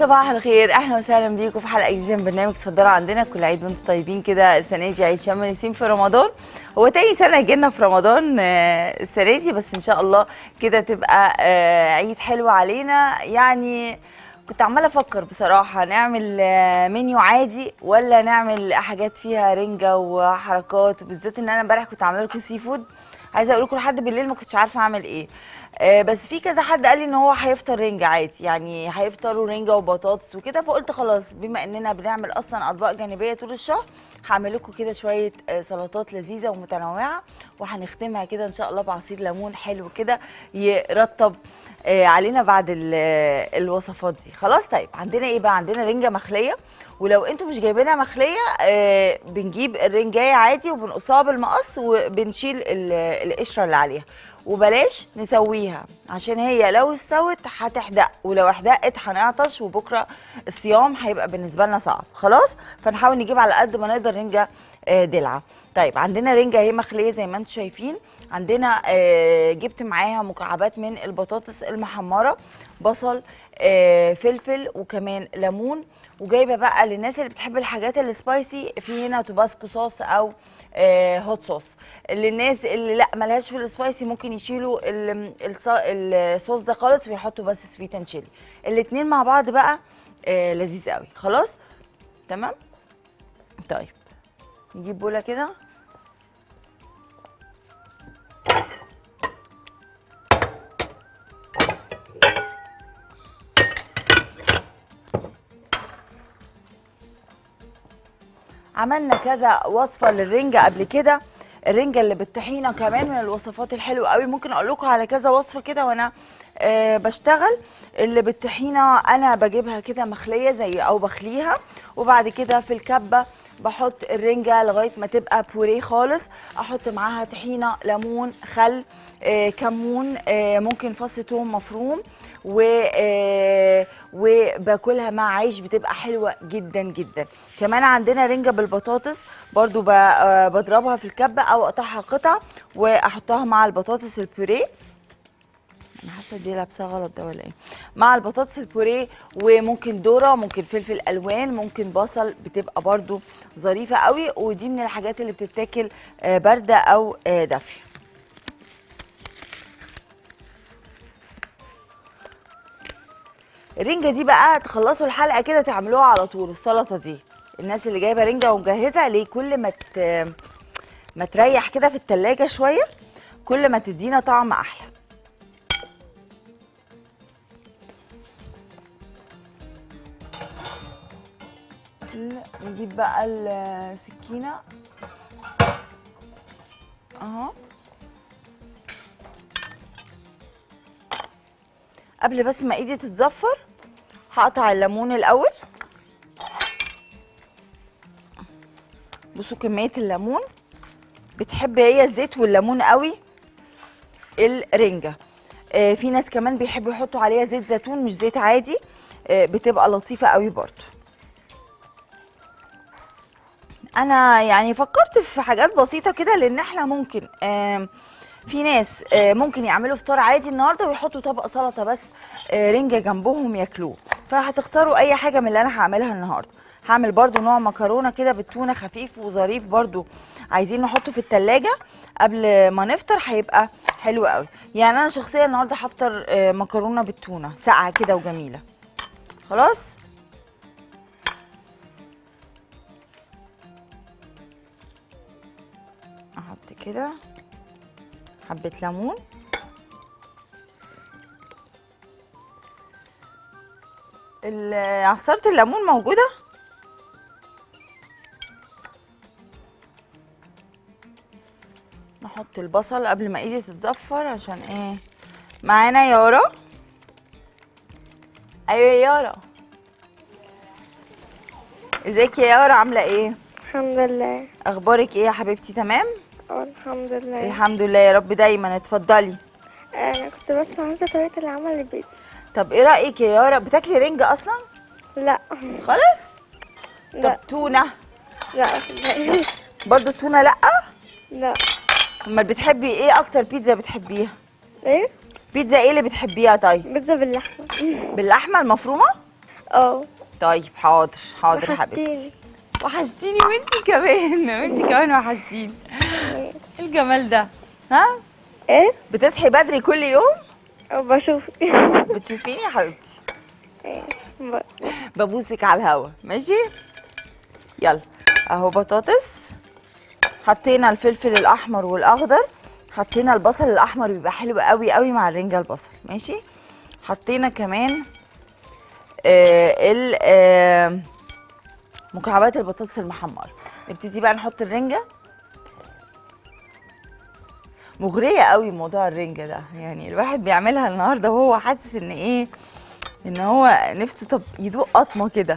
صباح الخير اهلا وسهلا بيكم في حلقه جديده من برنامج اتفضلوا عندنا كل عيد وانتم طيبين كده السنه دي عيد شم النسيم في رمضان هو تاني سنه جينا في رمضان آه، السنه دي بس ان شاء الله كده تبقى آه، عيد حلو علينا يعني كنت عماله افكر بصراحه نعمل آه، منيو عادي ولا نعمل حاجات فيها رنجه وحركات وبالذات ان انا امبارح كنت عامله لكم سي فود عايزه اقول لكم لحد بالليل ما كنتش عارفه اعمل ايه آه، بس في كذا حد قال لي ان هو هيفطر رنجة عادي يعني هيفطروا رنجة وبطاطس وكده فقلت خلاص بما اننا بنعمل اصلا اطباق جانبيه طول الشهر هعمل لكم كده شويه آه، سلطات لذيذه ومتنوعه وهنختمها كده ان شاء الله بعصير ليمون حلو كده يرطب آه، علينا بعد ال- آه، الوصفات دي خلاص طيب عندنا ايه بقى عندنا رنجة مخليه ولو انتوا مش جايبينها مخليه آه بنجيب الرنجايه عادي وبنقصها بالمقص وبنشيل ال- القشره اللي عليها وبلاش نسويها عشان هي لو استوت هتحدق ولو احدقت هنعطش وبكره الصيام هيبقى بالنسبه لنا صعب خلاص فنحاول نجيب على قد ما نقدر رنجه آه، دلعه طيب عندنا رنجه اهي مخليه زي ما انتم شايفين عندنا آه، جبت معاها مكعبات من البطاطس المحمره بصل آه، فلفل وكمان ليمون وجايبه بقى للناس اللي بتحب الحاجات السبايسي في هنا توباسكو صوص او آه، هوت صوص للناس اللي لا ملهاش في السبايسي ممكن يشيلوا ال- الص- الصوص ده خالص ويحطوا بس سويت اند شيلي الاتنين مع بعض بقى آه، لذيذ قوي خلاص تمام طيب نجيب بوله كده عملنا كذا وصفه للرنجه قبل كده الرنجه اللي بالطحينه كمان من الوصفات الحلوه قوي ممكن اقول لكم على كذا وصفه كده وانا آه بشتغل اللي بالطحينه انا بجيبها كده مخليه زي او بخليها وبعد كده في الكبه بحط الرنجه لغايه ما تبقى بوريه خالص احط معاها طحينه ليمون خل آه كمون آه ممكن فص ثوم مفروم و آه وباكلها مع عيش بتبقى حلوه جدا جدا كمان عندنا رنجه بالبطاطس برضو ب- آه بضربها في الكبه او اقطعها قطع واحطها مع البطاطس البوريه انا حاسه دي لابسه غلط ده ولا ايه مع البطاطس البوريه وممكن ذره ممكن فلفل الوان ممكن بصل بتبقى برضو ظريفه قوي ودي من الحاجات اللي بتتاكل آه، بارده او آه، دافيه الرنجه دي بقى تخلصوا الحلقه كده تعملوها على طول السلطه دي الناس اللي جايبه رنجه ومجهزه ليه كل ما ت... ما تريح كده في التلاجة شويه كل ما تدينا طعم احلى لا، نجيب بقى السكينة اهو قبل بس ما ايدي تتزفر هقطع الليمون الاول بصوا كمية الليمون بتحب هي الزيت والليمون قوي الرنجة آه في ناس كمان بيحبوا يحطوا عليها زيت زيتون مش زيت عادي آه بتبقى لطيفة قوي برضو انا يعني فكرت في حاجات بسيطه كده لان احنا ممكن آم، في ناس آه، ممكن يعملوا فطار عادي النهارده ويحطوا طبق سلطه بس آه، رنجه جنبهم ياكلوه فهتختاروا اي حاجه من اللي انا هعملها النهارده هعمل برضو نوع مكرونه كده بالتونه خفيف وظريف برضو عايزين نحطه في التلاجة قبل ما نفطر هيبقى حلو قوي يعني انا شخصيا النهارده هفطر آه، مكرونه بالتونه ساقعه كده وجميله خلاص احط كده حبة ليمون ال- عصارة الليمون موجودة نحط البصل قبل ما ايدي تتزفر عشان ايه معانا يارا ايوه يا يارا ازيك يا يارا عاملة ايه الحمد لله اخبارك ايه يا حبيبتي تمام اه الحمد لله الحمد لله يا رب دايما اتفضلي انا كنت بس عايزه طريقه العمل البيت طب ايه رايك يا يارا بتاكلي رنجة اصلا لا خالص لا طب تونه لا برضو تونه لا لا امال بتحبي ايه اكتر بيتزا بتحبيها ايه بيتزا ايه اللي بتحبيها طيب بيتزا باللحمه باللحمه المفرومه اه طيب حاضر حاضر يا حبيبتي وحشتيني. وحشتيني وانتي كمان وانتي كمان وحشتيني إيه الجمال ده ها ايه بتصحي بدري كل يوم بشوف بتشوفيني يا حبيبتي إيه. ب- ببوسك على الهوا ماشي يلا اهو بطاطس حطينا الفلفل الاحمر والاخضر حطينا البصل الاحمر بيبقى حلو قوي قوي مع الرنجه البصل ماشي حطينا كمان آه ال آه مكعبات البطاطس المحمره نبتدي بقى نحط الرنجه مغريه قوي موضوع الرنجه ده يعني الواحد بيعملها النهارده وهو حاسس ان ايه ان هو نفسه طب يدوق قطمه كده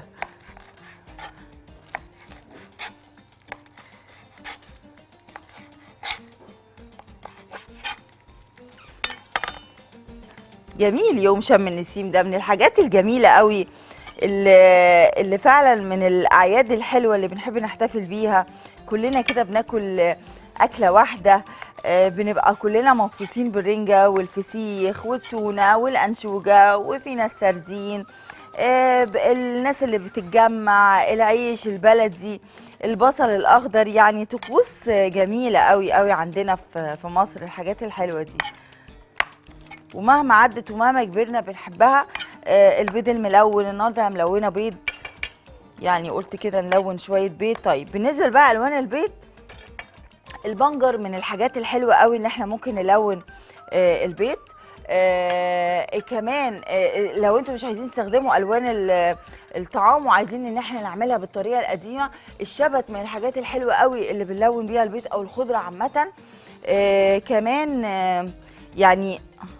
جميل يوم شم النسيم ده من الحاجات الجميله قوي اللي, اللي فعلا من الاعياد الحلوه اللي بنحب نحتفل بيها كلنا كده بناكل اكله واحده آه، بنبقى كلنا مبسوطين بالرنجه والفسيخ والتونه والانشوجه وفي ناس سردين آه، ب- الناس اللي بتتجمع العيش البلدي البصل الاخضر يعني طقوس آه، جميله قوي قوي عندنا في في مصر الحاجات الحلوه دي ومهما عدت ومهما كبرنا بنحبها آه، البيض الملون النهارده أنا ملونه بيض يعني قلت كده نلون شويه بيض طيب بالنسبه بقى الوان البيض البنجر من الحاجات الحلوه قوي ان احنا ممكن نلون آه، البيض آه كمان آه لو انتوا مش عايزين تستخدموا الوان ال- الطعام وعايزين ان احنا نعملها بالطريقه القديمه الشبت من الحاجات الحلوه قوي اللي بنلون بيها البيض او الخضره عامه آه كمان آه يعني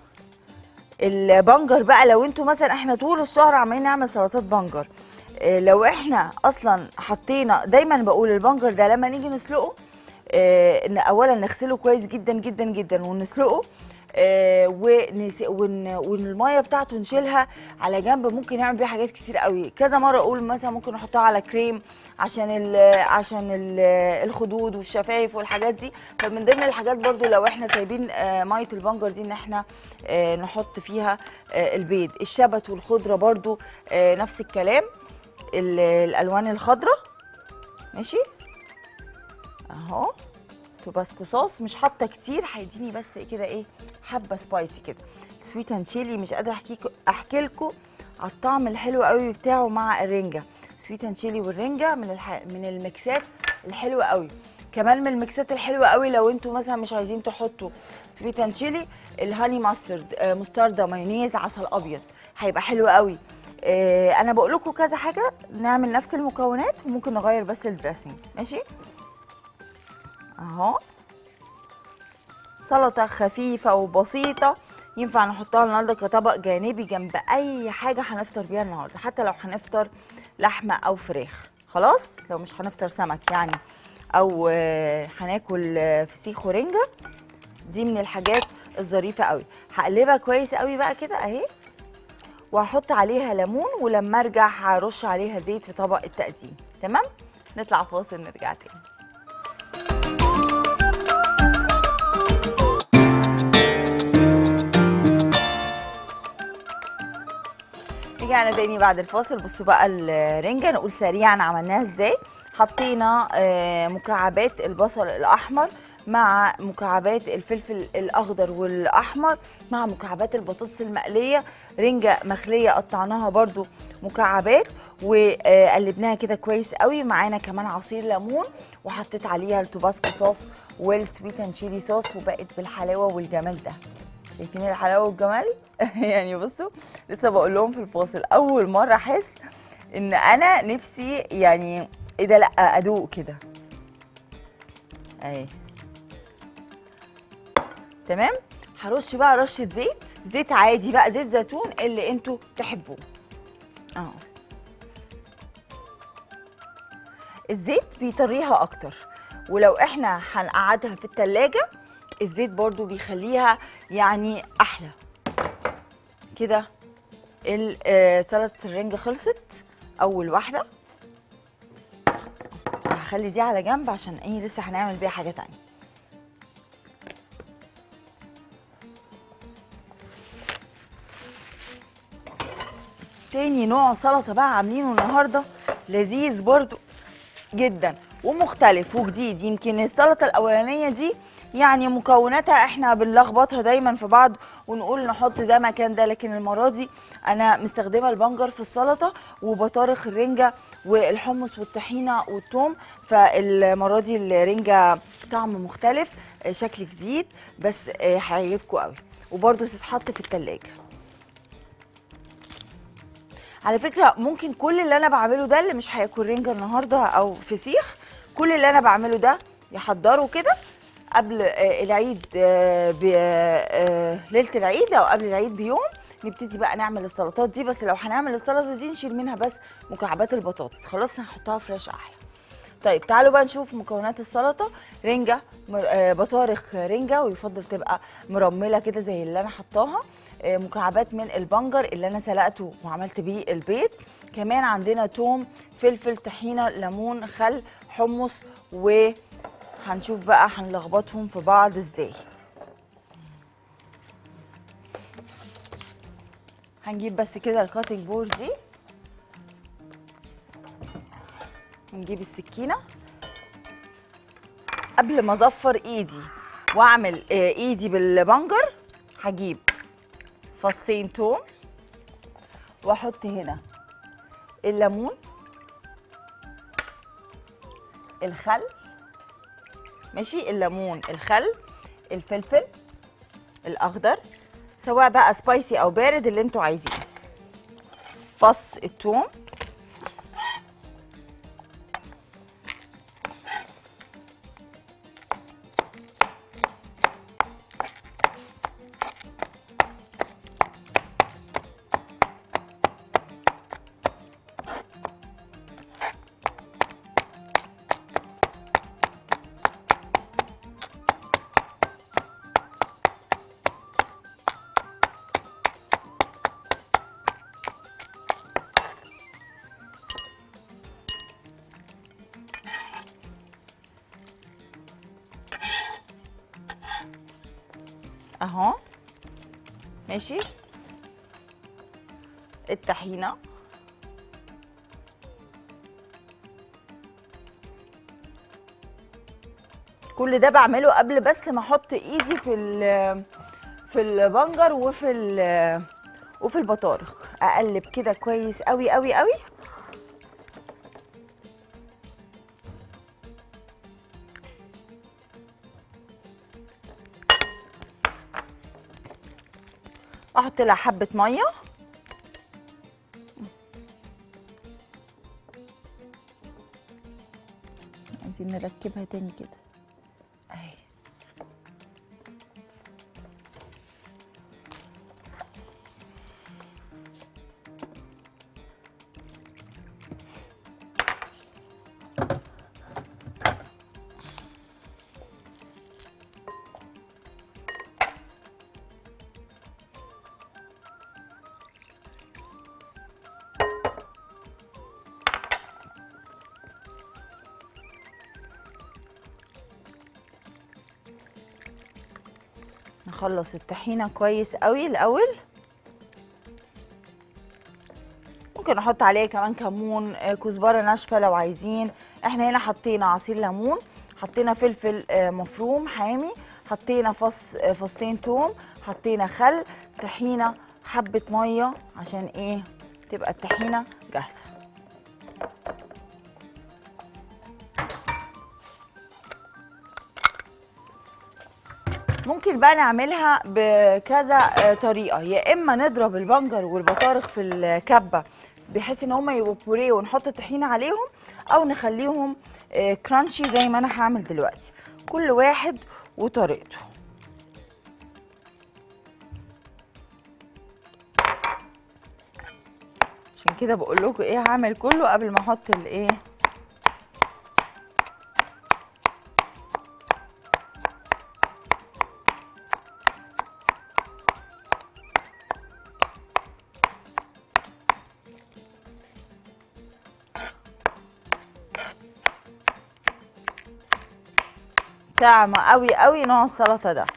البنجر بقى لو انتوا مثلا احنا طول الشهر عمالين نعمل سلطات بنجر اه، لو احنا اصلا حطينا دايما بقول البنجر ده لما نيجي نسلقه اه، ان اولا نغسله كويس جدا جدا جدا ونسلقه اه، ونس- ون- والميه بتاعته نشيلها على جنب ممكن نعمل بيها حاجات كتير قوي كذا مره اقول مثلا ممكن نحطها على كريم عشان ال عشان ال الخدود والشفايف والحاجات دي فمن ضمن الحاجات برضو لو احنا سايبين اه، ميه البنجر دي ان احنا آه، نحط فيها آه، البيض الشبت والخضره برضو آه، نفس الكلام ال- الالوان الخضراء ماشي اهو توباسكو صوص مش حاطه كتير هيديني بس كده ايه حبه سبايسي كده سويت اند شيلي مش قادره احكي احكي لكم على الطعم الحلو قوي بتاعه مع الرنجه سويت اند شيلي والرنجه من الح... من الميكسات الحلوه قوي كمان من الميكسات الحلوه قوي لو انتوا مثلا مش عايزين تحطوا سويت اند شيلي الهاني ماسترد آه، مستردة مايونيز عسل ابيض هيبقى حلو قوي آه، انا بقول لكم كذا حاجه نعمل نفس المكونات وممكن نغير بس الدريسنج ماشي اهو سلطه خفيفه وبسيطه ينفع نحطها النهارده كطبق جانبي جنب اي حاجه هنفطر بيها النهارده حتى لو هنفطر لحمه او فراخ خلاص لو مش هنفطر سمك يعني او آه، هناكل آه، فسيخ ورنجه دي من الحاجات الظريفه قوي هقلبها كويس قوي بقى كده اهي وهحط عليها ليمون ولما ارجع هرش عليها زيت في طبق التقديم تمام نطلع فاصل نرجع تاني رجعنا تاني بعد الفاصل بصوا بقى الرنجة نقول سريعا عملناها ازاي حطينا آه، مكعبات البصل الأحمر مع مكعبات الفلفل الأخضر والأحمر مع مكعبات البطاطس المقلية رنجة مخلية قطعناها برضو مكعبات وقلبناها كده كويس قوي معانا كمان عصير ليمون وحطيت عليها التوباسكو صوص والسويت اند تشيلي صوص وبقت بالحلاوة والجمال ده شايفين الحلاوه والجمال يعني بصوا لسه بقول لهم في الفاصل اول مره احس ان انا نفسي يعني ايه ده لا ادوق كده اهي تمام هرش بقى رشه زيت زيت عادي بقى زيت زيتون اللي انتوا تحبوه اه الزيت بيطريها اكتر ولو احنا هنقعدها في التلاجة الزيت برضو بيخليها يعني احلى كده ال- آه، سلطه الرنجة خلصت اول واحده هخلي دي على جنب عشان ايه لسه هنعمل بيها حاجه تانية تاني نوع سلطه بقى عاملينه النهارده لذيذ برضو جدا ومختلف وجديد يمكن السلطه الاولانيه دي يعني مكوناتها احنا بنلخبطها دايما في بعض ونقول نحط ده مكان ده لكن المره دي انا مستخدمه البنجر في السلطه وبطارخ الرنجه والحمص والطحينه والثوم فالمره دي الرنجه طعم مختلف آه، شكل جديد بس آه، هيعجبكم قوي وبرده تتحط في التلاجة على فكره ممكن كل اللي انا بعمله ده اللي مش هياكل رنجه النهارده او فسيخ كل اللي انا بعمله ده يحضره كده قبل آه، العيد آه، ب- آه، ليله العيد او قبل العيد بيوم نبتدي بقى نعمل السلطات دي بس لو هنعمل السلطه دي نشيل منها بس مكعبات البطاطس خلاص هنحطها فريش احلى طيب تعالوا بقى نشوف مكونات السلطه رنجه مر- آه، بطارخ رنجه ويفضل تبقى مرمله كده زي اللي انا حطاها آه، مكعبات من البنجر اللي انا سلقته وعملت بيه البيض كمان عندنا توم فلفل طحينه ليمون خل حمص وهنشوف بقى هنلخبطهم في بعض ازاي هنجيب بس كده الكاتنج بورد دي نجيب السكينه قبل ما اظفر ايدي واعمل آه، ايدي بالبنجر هجيب فصين توم واحط هنا الليمون الخل ماشي الليمون الخل الفلفل الاخضر سواء بقى سبايسي او بارد اللي انتوا عايزينه فص الثوم اهو ماشي الطحينه كل ده بعمله قبل بس ما احط ايدي في ال- في البنجر وفي ال- وفي البطارخ اقلب كده كويس قوي قوي قوي احط لها حبه ميه عايزين نركبها تاني كده اهي نخلص الطحينه كويس قوي الاول ممكن احط عليه كمان كمون آه، كزبره ناشفه لو عايزين احنا هنا حطينا عصير ليمون حطينا فلفل آه، مفروم حامي حطينا فص آه، فصين توم حطينا خل طحينه حبه ميه عشان ايه تبقى الطحينه جاهزه ممكن بقى نعملها بكذا آه، طريقه يا اما نضرب البنجر والبطارخ في الكبه بحيث ان هم يبقوا بوريه ونحط طحينه عليهم او نخليهم آه، كرانشي زي ما انا هعمل دلوقتي كل واحد وطريقته عشان كده بقول لكم ايه هعمل كله قبل ما احط الايه طعمه قوي قوي نوع السلطه ده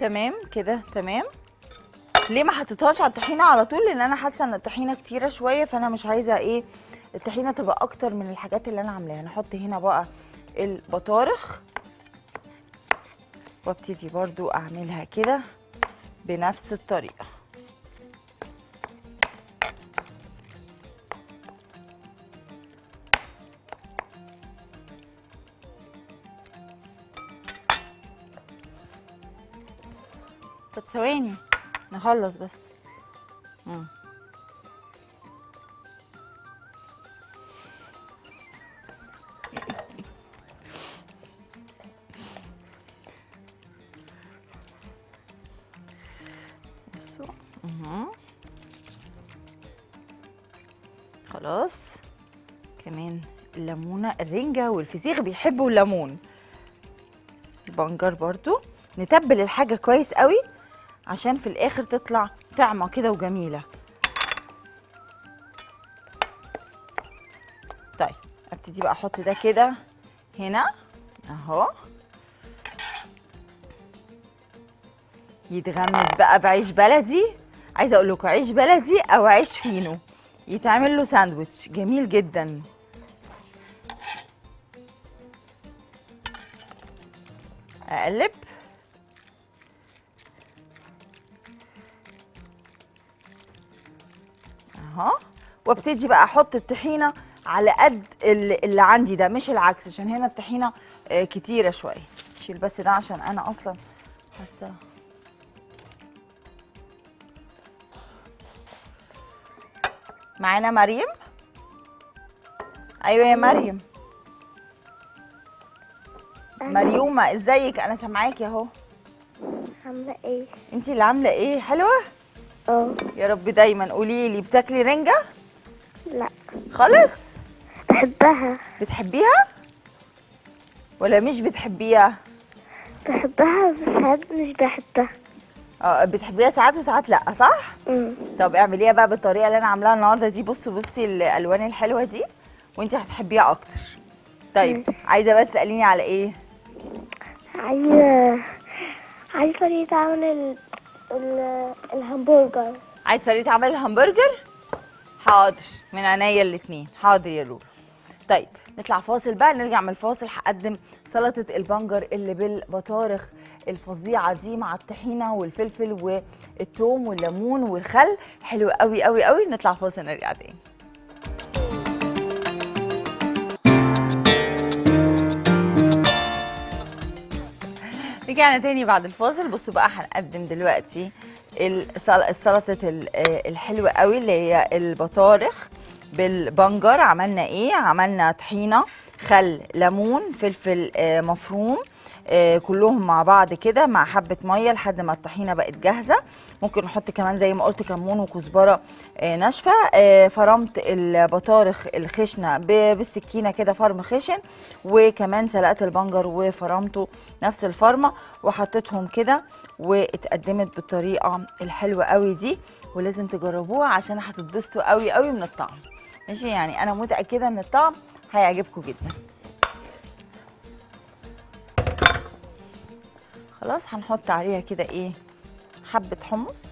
تمام كده تمام ليه ما حطيتهاش على الطحينه على طول لان انا حاسه ان الطحينه كتيره شويه فانا مش عايزه ايه الطحينه تبقى اكتر من الحاجات اللي انا عاملاها نحط هنا بقى البطارخ وابتدي برضو اعملها كده بنفس الطريقه طب ثواني نخلص بس مم. بصوا مهم. خلاص كمان الليمونه الرنجه والفسيخ بيحبوا الليمون البنجر برضو نتبل الحاجه كويس قوي عشان في الاخر تطلع طعمه كده وجميله طيب ابتدي بقى احط ده كده هنا اهو يتغمس بقى بعيش بلدي عايزه اقول لكم عيش بلدي او عيش فينو يتعمل له ساندوتش جميل جدا اقلب اهو وابتدي بقى احط الطحينه على قد اللي, اللي عندي ده مش العكس عشان هنا الطحينه آه، كتيره شويه شيل بس ده عشان انا اصلا حاسه معانا مريم ايوه يا مريم مريومه ازيك انا سامعاكي اهو عاملة ايه؟ انتي اللي عامله ايه حلوه اه يا رب دايما قولي لي بتاكلي رنجه لا خالص بحبها بتحبيها ولا مش بتحبيها بحبها بس ساعات مش بحبها اه بتحبيها ساعات وساعات لا صح امم طب اعمليها بقى بالطريقه اللي انا عاملاها النهارده دي بصي بصي الالوان الحلوه دي وانتي هتحبيها اكتر طيب عايزه بقى تساليني على ايه عايزة عايزة طريقة عمل ال... ال... الهمبرجر عايز طريقه عمل الهمبرجر حاضر من عينيا الاتنين حاضر يا لولو طيب نطلع فاصل بقى نرجع من الفاصل هقدم سلطه البنجر اللي بالبطارخ الفظيعه دي مع الطحينه والفلفل والثوم والليمون والخل حلو قوي قوي قوي نطلع فاصل نرجع تاني رجعنا تاني بعد الفاصل بصوا بقى هنقدم دلوقتي السل- السلطه ال- آه الحلوه قوي اللي هي البطارخ بالبنجر عملنا ايه عملنا طحينه خل ليمون فلفل آه، مفروم آه، كلهم مع بعض كده مع حبه ميه لحد ما الطحينه بقت جاهزه ممكن نحط كمان زي ما قلت كمون وكزبره آه، ناشفه آه، فرمت البطارخ الخشنه ب- بالسكينه كده فرم خشن وكمان سلقت البنجر وفرمته نفس الفرمه وحطيتهم كده واتقدمت بالطريقه الحلوه قوي دي ولازم تجربوها عشان هتتبسطوا قوي قوي من الطعم ماشي يعني انا متاكده ان الطعم هيعجبكم جدا خلاص هنحط عليها كده ايه حبه حمص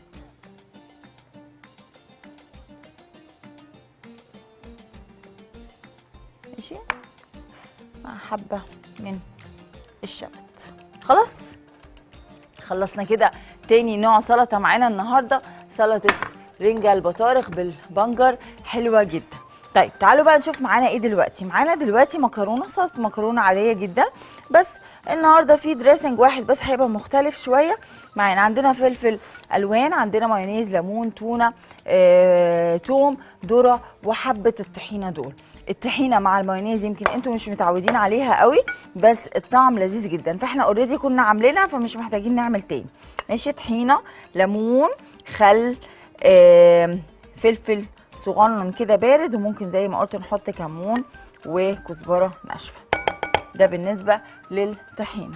ماشي مع حبه من الشبت خلاص خلصنا كده تاني نوع سلطه معانا النهارده سلطه رنجة البطارخ بالبنجر حلوه جدا طيب تعالوا بقى نشوف معانا ايه دلوقتي معانا دلوقتي مكرونه صوص مكرونه عاديه جدا بس النهارده في دريسنج واحد بس هيبقى مختلف شويه معانا عندنا فلفل الوان عندنا مايونيز ليمون تونه آه، توم ذره وحبه الطحينه دول الطحينه مع المايونيز يمكن انتوا مش متعودين عليها قوي بس الطعم لذيذ جدا فاحنا اوريدي كنا عاملينها فمش محتاجين نعمل تاني ماشي طحينه ليمون خل آم، فلفل صغنن كده بارد وممكن زي ما قلت نحط كمون وكزبره ناشفه ده بالنسبه للطحينه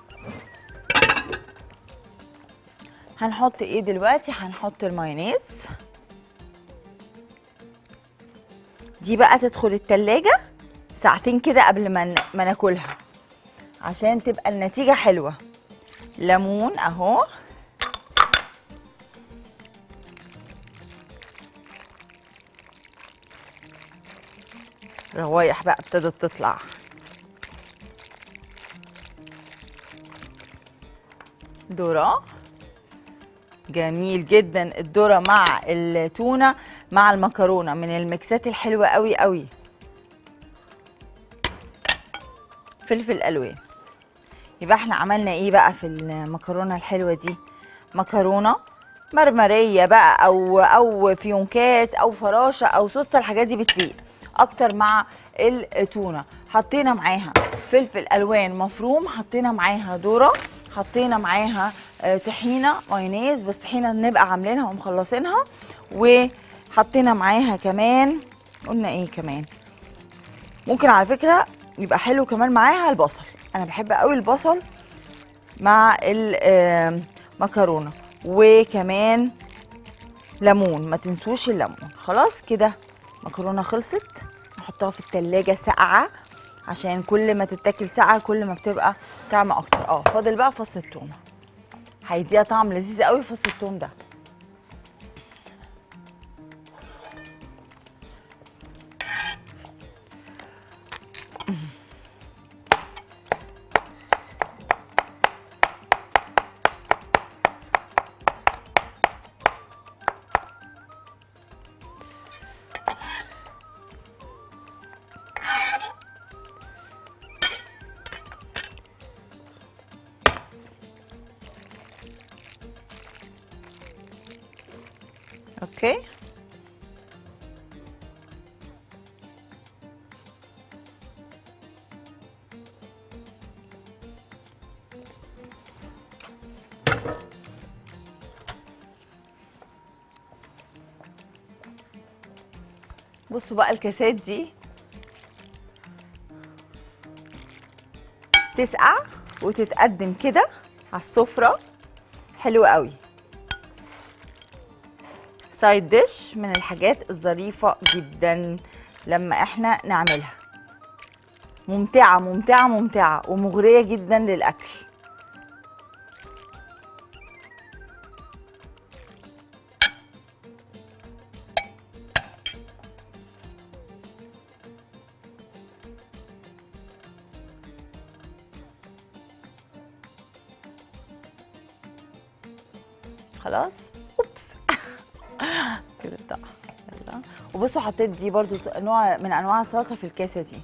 هنحط ايه دلوقتي هنحط المايونيز دي بقى تدخل التلاجة ساعتين كده قبل ما ن- ما ناكلها عشان تبقى النتيجة حلوة ليمون اهو روايح بقى ابتدت تطلع ذرة جميل جدا الذرة مع التونة مع المكرونة من الميكسات الحلوة قوي قوي فلفل الوان يبقى احنا عملنا ايه بقى في المكرونه الحلوه دي مكرونه مرمريه بقى او او فيونكات او فراشه او سوسته الحاجات دي بتليق اكتر مع التونه حطينا معاها فلفل الوان مفروم حطينا معاها ذره حطينا معاها آه، طحينه مايونيز بس طحينه نبقى عاملينها ومخلصينها وحطينا معاها كمان قلنا ايه كمان ممكن على فكره يبقى حلو كمان معاها البصل انا بحب قوي البصل مع المكرونه وكمان ليمون ما تنسوش الليمون خلاص كده مكرونه خلصت نحطها في التلاجة ساقعه عشان كل ما تتاكل ساقعه كل ما بتبقى طعم اكتر اه فاضل بقى فص الثوم هيديها طعم لذيذ قوي فص الثوم ده اوكي بصوا بقى الكاسات دي تسقع وتتقدم كده على السفرة حلوة قوي سايد ديش من الحاجات الظريفة جدا لما احنا نعملها ممتعة ممتعة ممتعة ومغرية جدا للأكل خلاص اوبس كده بتاع يلا وبصوا حطيت دي برضو نوع من انواع السلطه في الكاسه دي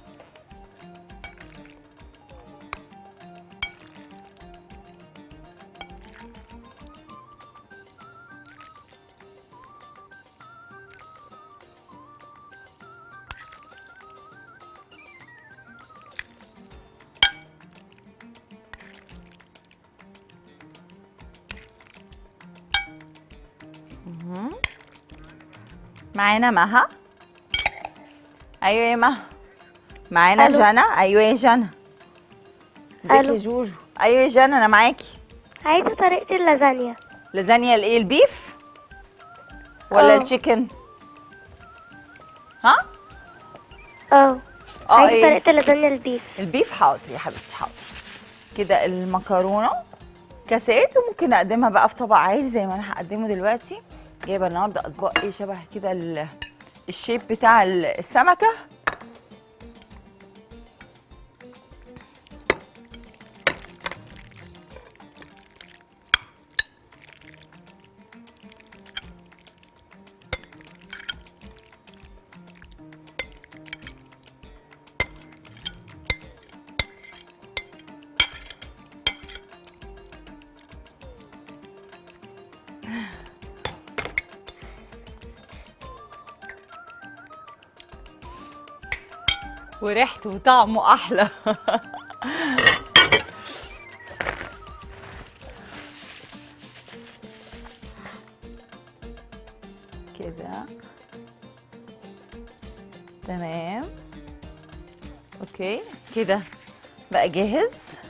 معانا مها ايوه يا مها معانا ألو. جنى ايوه يا جنى ازيك ألو. يا جوجو ايوه يا جنى انا معاكي عايزة طريقة اللازانيا لازانيا الايه البيف ولا آه. التشيكن ها اه اه عايزة ايه طريقة اللازانيا البيف البيف حاضر يا حبيبتي حاضر كده المكرونه كاسات وممكن اقدمها بقى في طبق عادي زي ما انا هقدمه دلوقتي جايبه النهارده اطباق ايه شبه كده ال- الشيب بتاع ال- السمكه وريحته وطعمه احلى كده تمام اوكي كده بقى جاهز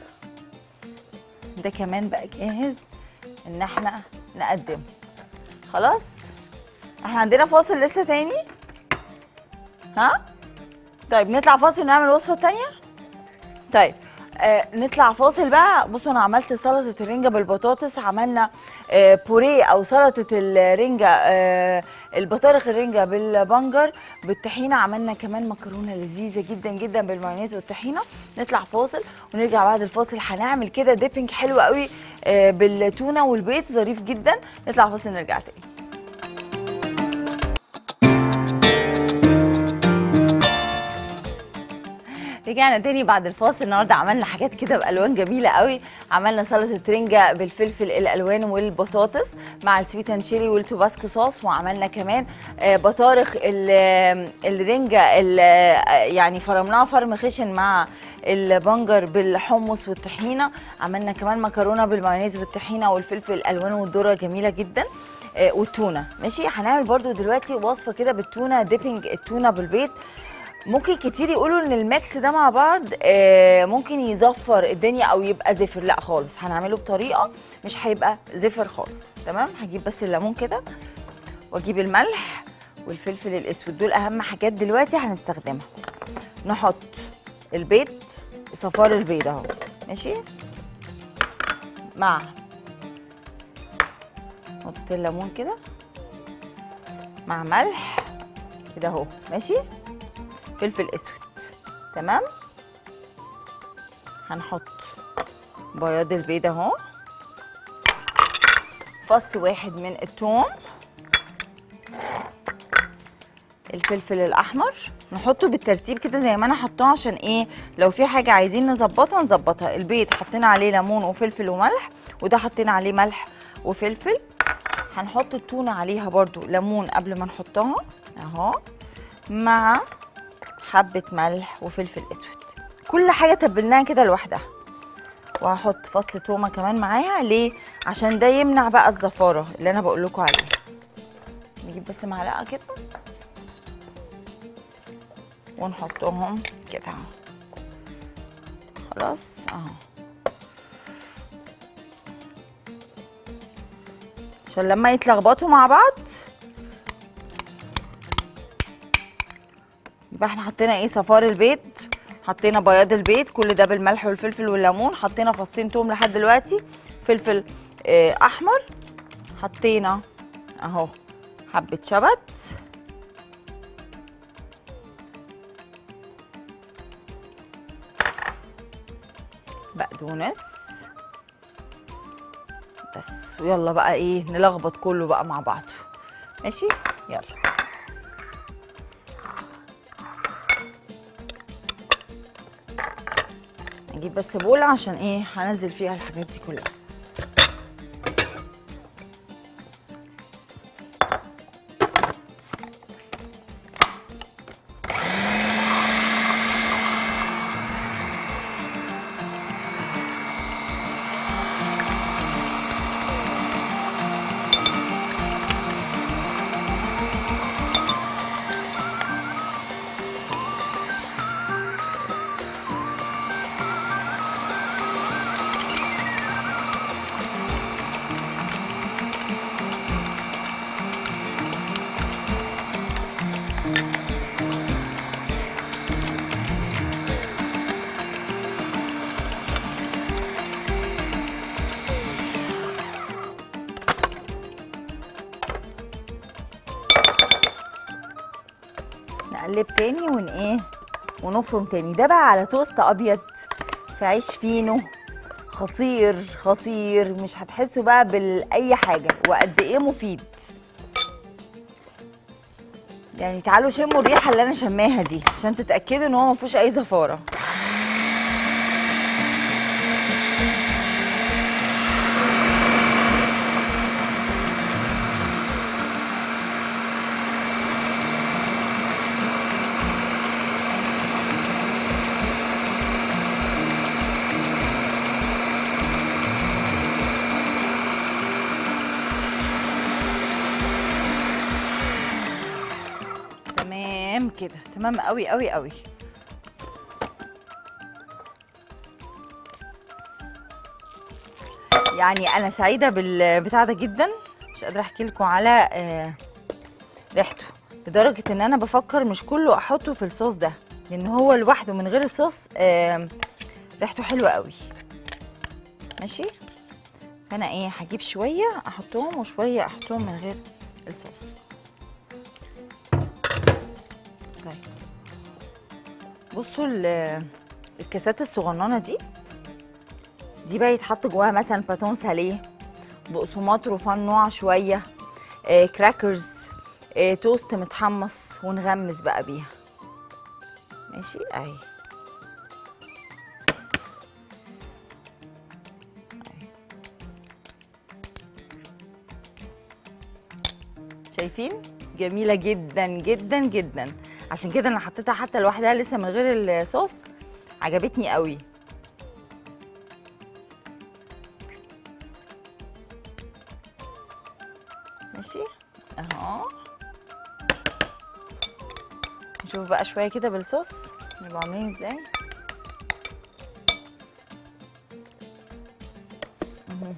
ده كمان بقى جاهز ان احنا نقدمه خلاص احنا عندنا فاصل لسه تاني ها طيب نطلع فاصل ونعمل الوصفه التانيه طيب آه نطلع فاصل بقى بصوا انا عملت سلطه الرنجه بالبطاطس عملنا آه بوريه او سلطه الرنجه آه البطارخ الرنجه بالبنجر بالطحينه عملنا كمان مكرونه لذيذه جدا جدا بالمايونيز والطحينه نطلع فاصل ونرجع بعد الفاصل هنعمل كده ديبنج حلو قوي آه بالتونه والبيض ظريف جدا نطلع فاصل نرجع تاني رجعنا تاني بعد الفاصل النهارده عملنا حاجات كده بالوان جميله قوي عملنا سلطه رنجه بالفلفل الالوان والبطاطس مع السويت اند شيري والتوباسكو صوص وعملنا كمان آه، بطارخ ال- الرنجه ال- يعني فرمناها فرم خشن مع البنجر بالحمص والطحينه عملنا كمان مكرونه بالمايونيز والطحينه والفلفل الالوان والذره جميله جدا آه، والتونه ماشي هنعمل برضو دلوقتي وصفه كده بالتونه ديبنج التونه بالبيض ممكن كتير يقولوا ان الميكس ده مع بعض آه، ممكن يزفر الدنيا او يبقى زفر لا خالص هنعمله بطريقه مش هيبقى زفر خالص تمام هجيب بس الليمون كده واجيب الملح والفلفل الاسود دول اهم حاجات دلوقتي هنستخدمها نحط البيض صفار البيض اهو ماشي مع نقطة الليمون كده مع ملح كده اهو ماشي فلفل اسود تمام هنحط بياض البيض اهو فص واحد من الثوم الفلفل الاحمر نحطه بالترتيب كده زي ما انا حطاه عشان ايه لو في حاجه عايزين نظبطها نظبطها البيض حطينا عليه ليمون وفلفل وملح وده حطينا عليه ملح وفلفل هنحط التونه عليها برضو ليمون قبل ما نحطها اهو مع حبة ملح وفلفل اسود كل حاجة تبلناها كده لوحدها وهحط فصل تومة كمان معاها ليه؟ عشان ده يمنع بقى الزفارة اللي انا بقول لكم عليها نجيب بس معلقة كده ونحطهم كده اهو خلاص اهو عشان لما يتلخبطوا مع بعض يبقى احنا حطينا ايه صفار البيض حطينا بياض البيض كل ده بالملح والفلفل والليمون حطينا فصين توم لحد دلوقتي فلفل اه احمر حطينا اهو حبه شبت بقدونس بس ويلا بقى ايه نلخبط كله بقى مع بعضه ماشي يلا اجيب بس بولة عشان ايه هنزل فيها الحاجات دي كلها نقلب تاني ون ايه ونفرم تاني ده بقى على توست ابيض في عيش فينو خطير خطير مش هتحسوا بقى باي حاجه وقد ايه مفيد يعني تعالوا شموا الريحه اللي انا شماها دي عشان تتاكدوا ان هو ما فيهوش اي زفاره تمام كده تمام قوي قوي قوي يعني انا سعيده بالبتاع ده جدا مش قادره احكي لكم على آه، ريحته لدرجه ان انا بفكر مش كله احطه في الصوص ده لان هو لوحده من غير الصوص آه، ريحته حلوه قوي ماشي فانا ايه هجيب شويه احطهم وشويه احطهم من غير الصوص طيب بصوا ال- الكاسات الصغننه دي دي بقى يتحط جواها مثلا باتون ساليه بقسماط رفان نوع شويه آه كراكرز آه توست متحمص ونغمس بقى بيها ماشي اهي أهي. شايفين جميله جدا جدا جدا عشان كده انا حطيتها حتى لوحدها لسه من غير الصوص عجبتني قوي ماشي اهو نشوف بقى شويه كده بالصوص نبقوا عاملين ازاي مهم.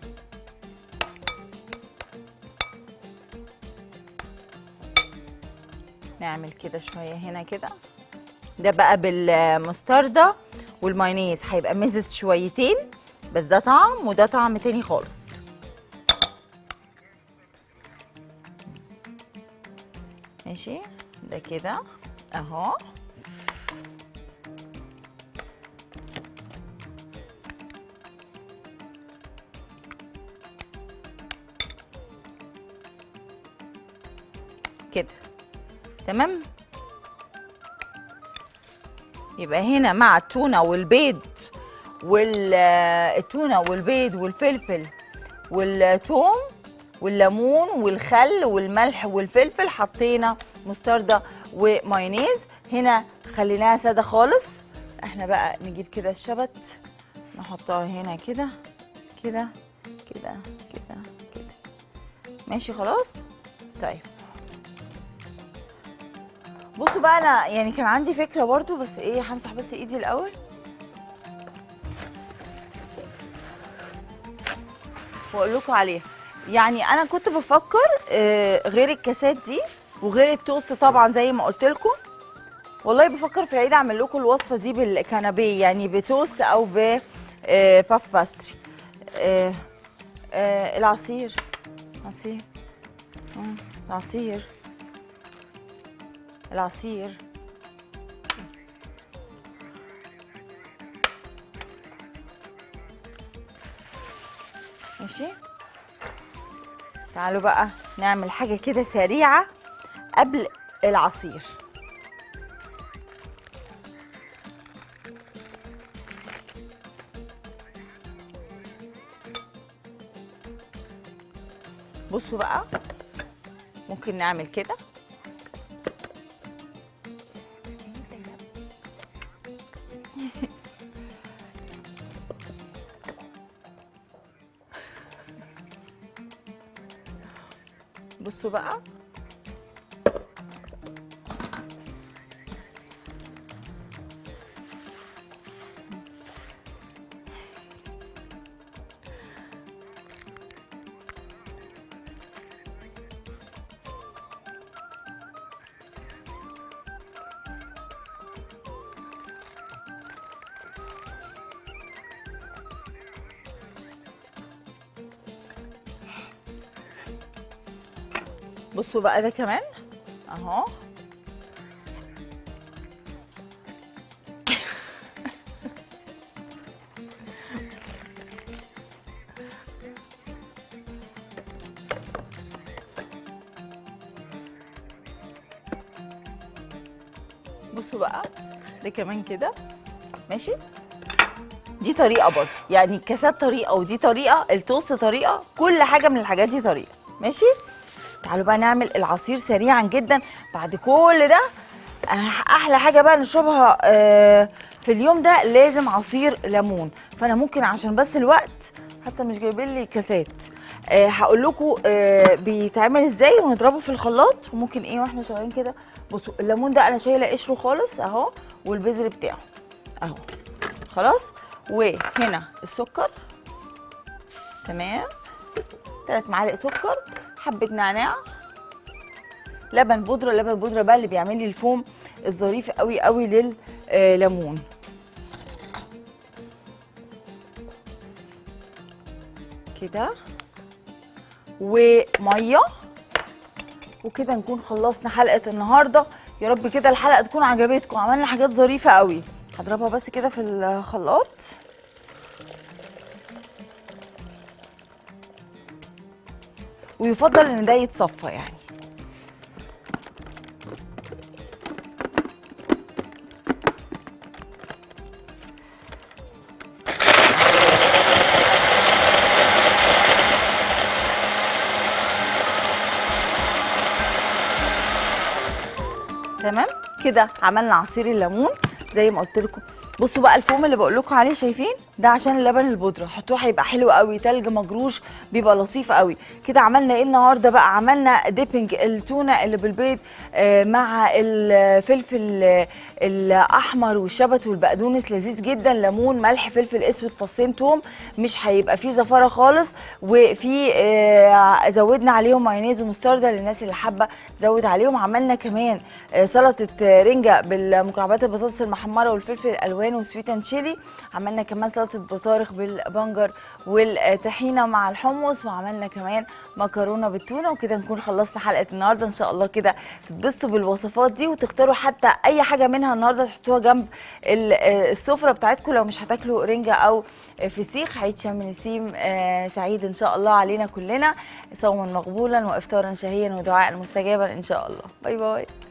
نعمل كده شويه هنا كده ده بقى بالمستردة والمايونيز هيبقى مزز شويتين بس ده طعم وده طعم تاني خالص ماشي ده كده اهو كده تمام يبقى هنا مع التونة والبيض والتونة والبيض والفلفل والثوم والليمون والخل والملح والفلفل حطينا مستردة ومايونيز هنا خليناها سادة خالص احنا بقى نجيب كده الشبت نحطها هنا كده كده كده كده كده ماشي خلاص طيب بصوا بقى انا يعني كان عندي فكره برضو بس ايه همسح بس ايدي الاول واقول لكم عليها يعني انا كنت بفكر آه، غير الكاسات دي وغير التوست طبعا زي ما قلت لكم والله بفكر في العيد اعمل لكم الوصفه دي بالكنابيه يعني بتوست او ب آه، باف باستري آه، آه، العصير عصير مم، العصير العصير ماشي تعالوا بقى نعمل حاجة كده سريعة قبل العصير بصوا بقى ممكن نعمل كده بصوا بقى بصوا بقى ده كمان اهو بصوا بقى ده كمان كده ماشي دي طريقه برضه يعني الكاسات طريقه ودي طريقه التوست طريقه كل حاجه من الحاجات دي طريقه ماشي تعالوا بقى نعمل العصير سريعا جدا بعد كل ده أح- احلى حاجه بقى نشربها آه، في اليوم ده لازم عصير ليمون فانا ممكن عشان بس الوقت حتى مش جايبين لي كاسات آه، هقول لكم آه، بيتعمل ازاي ونضربه في الخلاط وممكن ايه واحنا شغالين كده بصوا الليمون ده انا شايله قشره خالص اهو والبذر بتاعه اهو خلاص وهنا السكر تمام ثلاث معالق سكر حبه نعناع لبن بودره لبن بودره بقى اللي بيعمل لي الفوم الظريف قوي قوي للليمون كده وميه وكده نكون خلصنا حلقه النهارده يا رب كده الحلقه تكون عجبتكم عملنا حاجات ظريفه قوي هضربها بس كده في الخلاط ويفضل ان ده يتصفى يعني تمام كده عملنا عصير الليمون زي ما قلت لكم بصوا بقى الفوم اللي بقول لكم عليه شايفين ده عشان اللبن البودره حطوه هيبقى حلو قوي تلج مجروش بيبقى لطيف قوي كده عملنا ايه النهارده بقى عملنا ديبنج التونه اللي بالبيض آه، مع الفلفل آه، الاحمر والشبت والبقدونس لذيذ جدا ليمون ملح فلفل اسود فصين توم مش هيبقى فيه زفاره خالص وفي آه، زودنا عليهم مايونيز ومستردة للناس اللي حابه تزود عليهم عملنا كمان آه، سلطه آه، رنجه بالمكعبات البطاطس المحمره والفلفل الالوان وسويت اند شيلي عملنا كمان سلطه بطارخ بالبنجر والطحينه مع الحمص وعملنا كمان مكرونه بالتونه وكده نكون خلصنا حلقه النهارده ان شاء الله كده تتبسطوا بالوصفات دي وتختاروا حتى اي حاجه منها النهارده تحطوها جنب ال- آه، السفره بتاعتكم لو مش هتاكلوا رنجه او فسيخ عيد شم نسيم آه، سعيد ان شاء الله علينا كلنا صوما مقبولا وافطارا شهيا ودعاء مستجابا ان شاء الله باي باي